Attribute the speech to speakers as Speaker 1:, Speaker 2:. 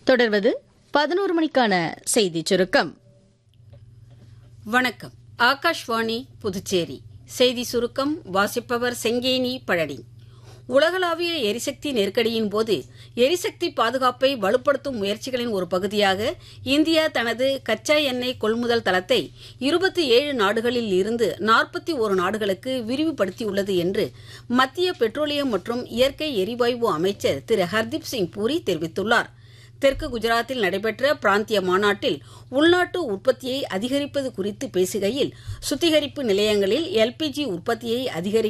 Speaker 1: தொடர்வது பதினோரு மணிக்கான செய்திச் சுருக்கம்
Speaker 2: வணக்கம் ஆகாஷ்வாணி புதுச்சேரி செய்தி சுருக்கம் வாசிப்பவர் செங்கேனி பழனி உலகளாவிய எரிசக்தி நெருக்கடியின் போது எரிசக்தி பாதுகாப்பை வலுப்படுத்தும் முயற்சிகளின் ஒரு பகுதியாக இந்தியா தனது கச்சா எண்ணெய் கொள்முதல் தளத்தை இருபத்தி ஏழு நாடுகளில் இருந்து நாற்பத்தி ஒரு நாடுகளுக்கு விரிவுபடுத்தியுள்ளது என்று மத்திய பெட்ரோலியம் மற்றும் இயற்கை எரிவாயு அமைச்சர் திரு ஹர்தீப் சிங் பூரி தெரிவித்துள்ளார் தெற்கு குஜராத்தில் நடைபெற்ற பிராந்திய மாநாட்டில் உள்நாட்டு உற்பத்தியை அதிகரிப்பது குறித்து பேசுகையில் சுத்திகரிப்பு நிலையங்களில் எல்பிஜி உற்பத்தியை அதிகரிக்க